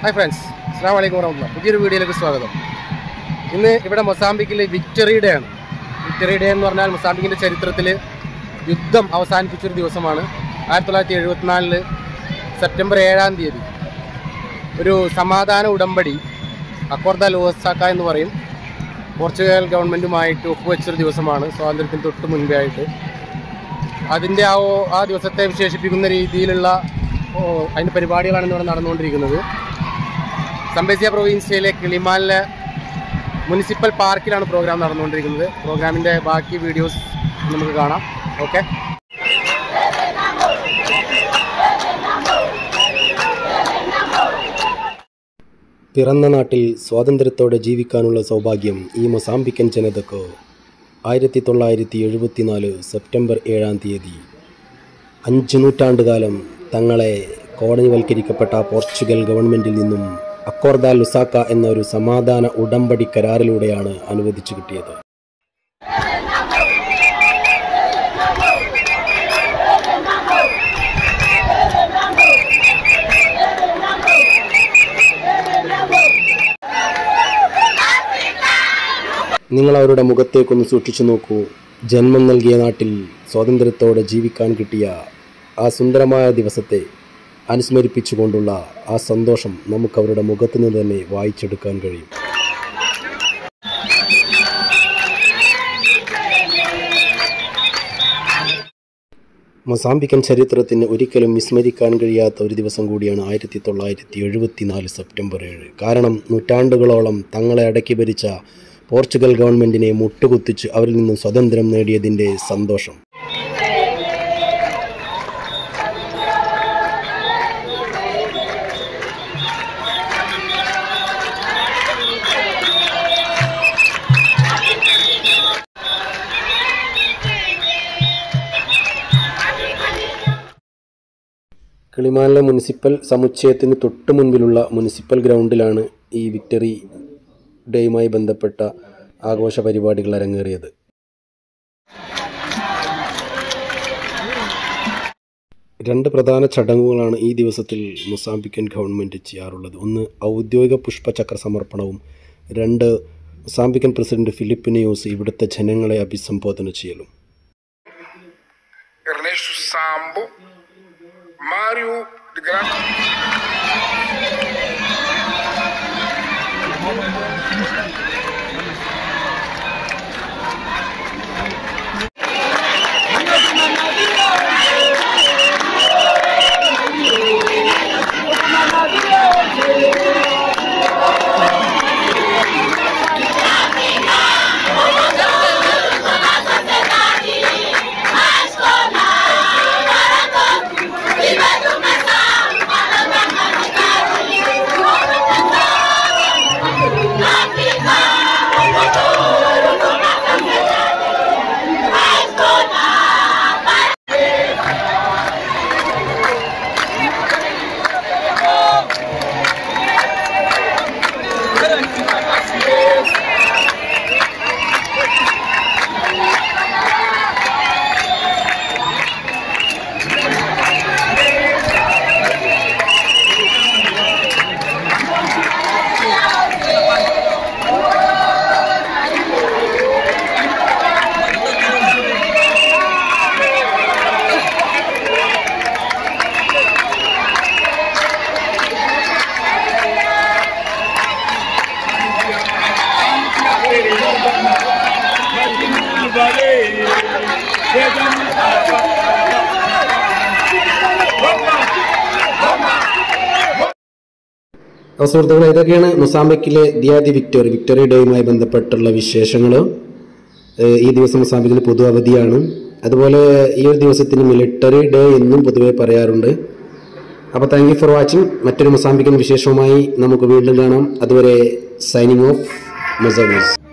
Hi friends അസ്സാം വലൈക്കും വറഹമുല്ല പുതിയൊരു വീഡിയോയിലേക്ക് സ്വാഗതം ഇന്ന് ഇവിടെ മൊസാംബിക്കിൽ വിക്ടറി ഡേ ആണ് വിക്ടറി ഡേ എന്ന് പറഞ്ഞാൽ മൊസാംബിക്കിൻ്റെ ചരിത്രത്തിൽ യുദ്ധം അവസാനിപ്പിച്ചൊരു ദിവസമാണ് ആയിരത്തി തൊള്ളായിരത്തി എഴുപത്തിനാലില് സെപ്റ്റംബർ ഏഴാം തീയതി ഒരു സമാധാന ഉടമ്പടി അക്കോർദ ലോസാക്ക എന്ന് പറയും പോർച്ചുഗൽ ഗവൺമെൻറ്റുമായിട്ട് ഒപ്പുവെച്ചൊരു ദിവസമാണ് സ്വാതന്ത്ര്യത്തിന് തൊട്ട് മുൻപേ ആയിട്ട് അതിൻ്റെ ആ ഓ- ആ ദിവസത്തെ വിശേഷിപ്പിക്കുന്ന രീതിയിലുള്ള ഓ, അതിൻ്റെ പരിപാടികളാണ് ഇവിടെ നടന്നുകൊണ്ടിരിക്കുന്നത് സമ്പേസിയ പ്രൊവിൻസിയയിലെ കിളിമാലിലെ മുനിസിപ്പൽ പാർക്കിലാണ് പ്രോഗ്രാം നടന്നുകൊണ്ടിരിക്കുന്നത് പ്രോഗ്രാമിൻ്റെ ബാക്കി വീഡിയോസ് നമുക്ക് കാണാം ഓക്കെ പിറന്ന നാട്ടിൽ സ്വാതന്ത്ര്യത്തോടെ ജീവിക്കാനുള്ള സൗഭാഗ്യം ഈ മൊസാംബിക്കൻ ജനതക്ക് ആയിരത്തി തൊള്ളായിരത്തി എഴുപത്തിനാല് സെപ്റ്റംബർ ഏഴാം തീയതി അഞ്ച് നൂറ്റാണ്ടുകാലം തങ്ങളെ കോളനിവൽക്കരിക്കപ്പെട്ട പോർച്ചുഗൽ ഗവൺമെൻറ്റിൽ നിന്നും അക്കോർദ ലുസാക്ക എന്ന ഒരു സമാധാന ഉടമ്പടി കരാറിലൂടെയാണ് അനുവദിച്ചു കിട്ടിയത് നിങ്ങൾ അവരുടെ മുഖത്തേക്കൊന്ന് സൂക്ഷിച്ചു നോക്കൂ ജന്മം നൽകിയ നാട്ടിൽ സ്വാതന്ത്ര്യത്തോടെ ജീവിക്കാൻ കിട്ടിയ ആ സുന്ദരമായ ദിവസത്തെ അനുസ്മരിപ്പിച്ചുകൊണ്ടുള്ള ആ സന്തോഷം നമുക്ക് അവരുടെ മുഖത്തു നിന്ന് തന്നെ വായിച്ചെടുക്കാൻ കഴിയും മൊസാംബിക്കൻ ചരിത്രത്തിന് ഒരിക്കലും വിസ്മരിക്കാൻ കഴിയാത്ത ഒരു ദിവസം കൂടിയാണ് ആയിരത്തി തൊള്ളായിരത്തി എഴുപത്തിനാല് സെപ്റ്റംബർ ഏഴ് കാരണം നൂറ്റാണ്ടുകളോളം തങ്ങളെ അടക്കി ഭരിച്ച പോർച്ചുഗൽ ഗവൺമെൻറ്റിനെ മുട്ടുകുത്തിച്ച് അവരിൽ നിന്നും സ്വതന്ത്രം നേടിയതിൻ്റെ സന്തോഷം കിളിമാനിലെ മുനിസിപ്പൽ സമുച്ചയത്തിന് തൊട്ട് മുൻപിലുള്ള മുനിസിപ്പൽ ഗ്രൗണ്ടിലാണ് ഈ വിക്ടറി ഡേയുമായി ബന്ധപ്പെട്ട ആഘോഷ പരിപാടികൾ അരങ്ങേറിയത് രണ്ട് പ്രധാന ചടങ്ങുകളാണ് ഈ ദിവസത്തിൽ മൊസാംബിക്കൻ ഗവൺമെൻറ് ചെയ്യാറുള്ളത് ഒന്ന് ഔദ്യോഗിക പുഷ്പചക്ര സമർപ്പണവും രണ്ട് മൊസാംബിക്കൻ പ്രസിഡന്റ് ഫിലിപ്പിനിയോസ് ഇവിടുത്തെ ജനങ്ങളെ അഭിസംബോധന ചെയ്യലും Ernesto Sambo, Mário de Graça. അപ്പോൾ സുഹൃത്തുക്കളെ ഇതൊക്കെയാണ് മൊസാംബിക്കിലെ ദിയാദി വിക്ടറി വിക്ടറി ഡേയുമായി ബന്ധപ്പെട്ടുള്ള വിശേഷങ്ങൾ ഈ ദിവസം മൊസാംബിക്കിന് പൊതു അവധിയാണ് അതുപോലെ ഈ ഒരു ദിവസത്തിന് മിലിറ്ററി ഡേ എന്നും പൊതുവെ പറയാറുണ്ട് അപ്പോൾ താങ്ക് യു ഫോർ വാച്ചിങ് മറ്റൊരു മൊസാംബിക്കൻ വിശേഷവുമായി നമുക്ക് വീണ്ടും കാണാം അതുവരെ സൈനിങ് ഓഫ് മൊസാബീസ്